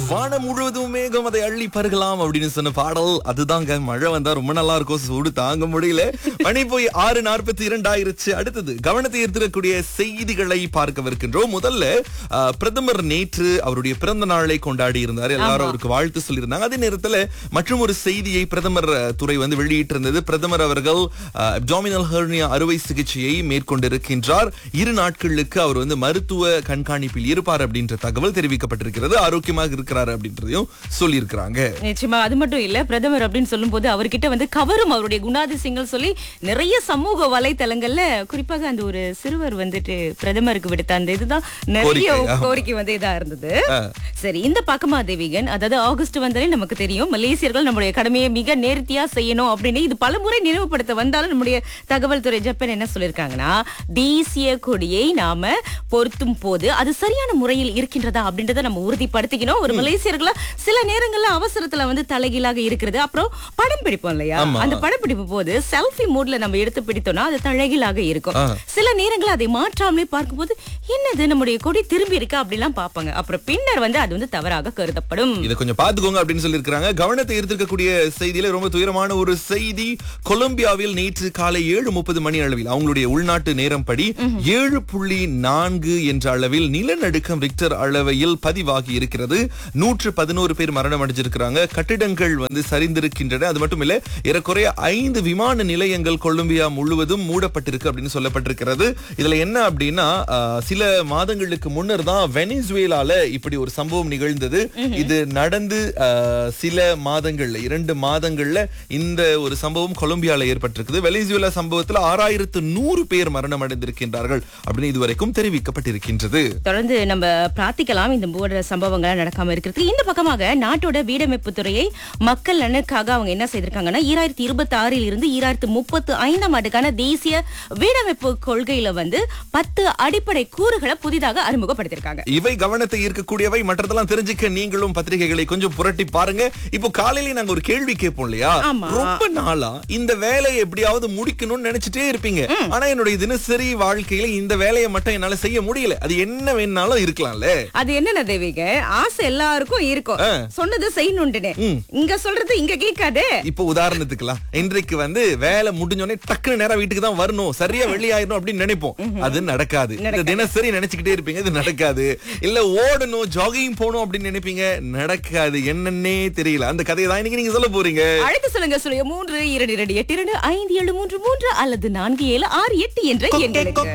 வானம் முழுவதும் மேகம் அதை அள்ளி பருகலாம் அப்படின்னு சொன்ன பாடல் அதுதாங்க மழை வந்தா ரொம்ப நல்லா இருக்கும் சூடு தாங்க முடியல மணி போய் ஆறு நாற்பத்தி இரண்டு ஆயிருச்சு அடுத்தது கவனத்தை ஈர்த்திருக்கக்கூடிய செய்திகளை பார்க்கவிருக்கின்றோம் முதல்ல ஆ, பிரதமர் நேற்று அவருடைய பிறந்த நாளை கொண்டாடி இருந்தார் எல்லாரும் அவருக்கு வாழ்த்து சொல்லியிருந்தாங்க அதே நேரத்துல மற்றும் ஒரு செய்தியை பிரதமர் அ, துறை வந்து வெளியிட்டிருந்தது பிரதமர் அவர்கள் அப்டாமினல் ஹெர்னியா அறுவை சிகிச்சையை மேற்கொண்டிருக்கின்றார் இரு நாட்களுக்கு அவர் வந்து மருத்துவ கண்காணிப்பில் இருப்பார் அப்படின்ற தகவல் தெரிவிக்கப்பட்டிருக்கிறது ஆரோக்கியமாக இருக்கிறார் அப்படின்றதையும் சொல்லியிருக்கிறாங்க நிச்சயமா அது மட்டும் இல்ல பிரதமர் அப்படின்னு சொல்லும்போது அவர்கிட்ட வந்து கவரும் அவருடைய குணாதிசயங்கள் சொல்லி நிறைய சமூக வலைத்தளங்கள்ல குறிப்பாக அந்த ஒரு சிறுவர் வந்துட்டு பிரதமருக்கு விடுத்த அந்த இதுதான் நிறைய கோரிக்கை, ஆமா. கோரிக்கை வந்து இதா இருந்தது சரி இந்த பக்கமா தேவிகன் அதாவது ஆகஸ்ட் வந்தாலே நமக்கு தெரியும் மலேசியர்கள் நம்முடைய கடமையை மிக நேர்த்தியா செய்யணும் அப்படின்னு இது பலமுறை நினைவுபடுத்த வந்தாலும் நம்முடைய தகவல் துறை ஜப்பான் என்ன சொல்லிருக்காங்கன்னா தேசிய கொடியை நாம பொருத்தும் போது அது சரியான முறையில் இருக்கின்றதா அப்படின்றத நம்ம உறுதிப்படுத்திக்கணும் ஒரு மலேசியர்களா சில நேரங்கள்ல அவசரத்துல வந்து தலைகீழாக இருக்கிறது அப்புறம் படம் பிடிப்போம் இல்லையா ஆமா. அந்த படம் பிடிப்பு போது செல்ஃபி மூட்ல நம்ம எடுத்து பிடித்தோம்னா அது தலைகீழாக இருக்கும் ஆ. சில நேரங்கள் அதை மாற்றாமலே பார்க்கும்போது என்னது நம்முடைய கொடி திரும்பி இருக்கா அப்படிலாம் பார்ப்பாங்க அப்புறம் பின்னர் வந்து அது வந்து தவறாக கருதப்படும் இதை கொஞ்சம் பாத்துக்கோங்க அப்படின்னு சொல்லியிருக்காங்க கவனத்தை ஈர்த்திருக்கக்கூடிய செய்தியில ரொம்ப துயரமான ஒரு செய்தி கொலம்பியாவில் நேற்று காலை ஏழு முப்பது மணி அளவில் அவங்களுடைய உள்நாட்டு நேரம் படி ஏழு புள்ளி நான்கு என்ற அளவில் நிலநடுக்கம் ரிக்டர் அளவையில் பதிவாகி இருக்கிறது நூற்று பதினோரு பேர் மரணம் அடைஞ்சிருக்கிறாங்க கட்டிடங்கள் வந்து சரிந்திருக்கின்றன அது மட்டும் இல்ல ஏறக்குறைய ஐந்து விமான நிலையங்கள் கொலம்பியா முழுவதும் மூடப்பட்டிருக்கு அப்படின்னு சொல்லப்பட்டிருக்கிறது இதுல என்ன அப்படின்னா ஆஹ், சில மாதங்களுக்கு முன்னர் தான் வெனிசுவேலால இப்படி ஒரு சம்பவம் நிகழ்ந்தது இது நடந்து ஆஹ், சில மாதங்கள்ல இரண்டு மாதங்கள்ல இந்த ஒரு சம்பவம் கொலம்பியால ஏற்பட்டிருக்குது வெனிசுவேலா சம்பவத்துல ஆறாயிரத்து நூறு பேர் மரணம் அடைந்திருக்கின்றார்கள் அப்படின்னு இதுவரைக்கும் தெரிவிக்கப்பட்டிருக்கின்றது தொடர்ந்து நம்ம பிரார்த்திக்கலாம் இந்த போன்ற சம்பவங்கள் நடக்காம இருக்கிறது இந்த பக்கமாக நாட்டோட வீடமைப்பு துறையை மக்கள் நலனுக்காக அவங்க என்ன செய்திருக்காங்கன்னா ஈராயிரத்தி இருபத்தி ஆறில் இருந்து ஈராயிரத்தி முப்பத்து ஐந்தாம் ஆண்டுக்கான தேசிய வீடமைப்பு கொள்கையில வந்து பத்து அடிப்படை கூறுகளை புதிதாக அறிமுகப்படுத்தியிருக்காங்க இவை கவனத்தை ஈர்க்கக்கூடியவை மற்றதெல்லாம் தெரிஞ்சுக்க நீங்களும் பத்திரிகைகளை கொஞ்சம் புரட்டி பாருங்க இப்போ காலையில நாங்க ஒரு கேள்வி கேட்போம் இல்லையா ஆமா. ரொம்ப நாளா இந்த வேலையை எப்படியாவது முடிக்கணும்னு நினைச்சிட்டே இருப்பீங்க ஆனா என்னுடைய தினசரி வாழ்க்கையில இந்த வேலையை மட்டும் என்னால செய்ய முடியல அது என்ன வேணாலும் இருக்கலாம்ல அது என்னென்ன தேவிக ஆசை எல்லாருக்கும் இருக்கும் ஆ. சொன்னது செய்யணும்னு ம். இங்க சொல்றது இங்க கேட்காதே இப்போ உதாரணத்துக்குலாம் இன்றைக்கு வந்து வேலை முடிஞ்சோடனே டக்குனு நேரம் வீட்டுக்கு தான் வரணும் சரியா வெளியாயிரணும் அப்படின்னு நினைப்போம் அது நடக்காது இந்த தினசரி நினைச்சுக்கிட்டே இருப்பீங்க இது நடக்காது இல்ல ஓடணும் ஜாகிங் போகணும் அப்படின்னு நினைப்பீங்க நடக்காது என்னன்னே தெரியல அந்த கதையை தான் இன்னைக்கு நீங்க சொல்ல போறீங்க அழைத்து சொல்லுங்க சொல்லுங்க மூன்று இரண்டு இரண்டு எட்டு இரண்டு ஐந்து ஏழு மூன்று மூன்று அல்லது நான்கு ஏழு ஆறு எட்டு என்ற எண்களுக்கு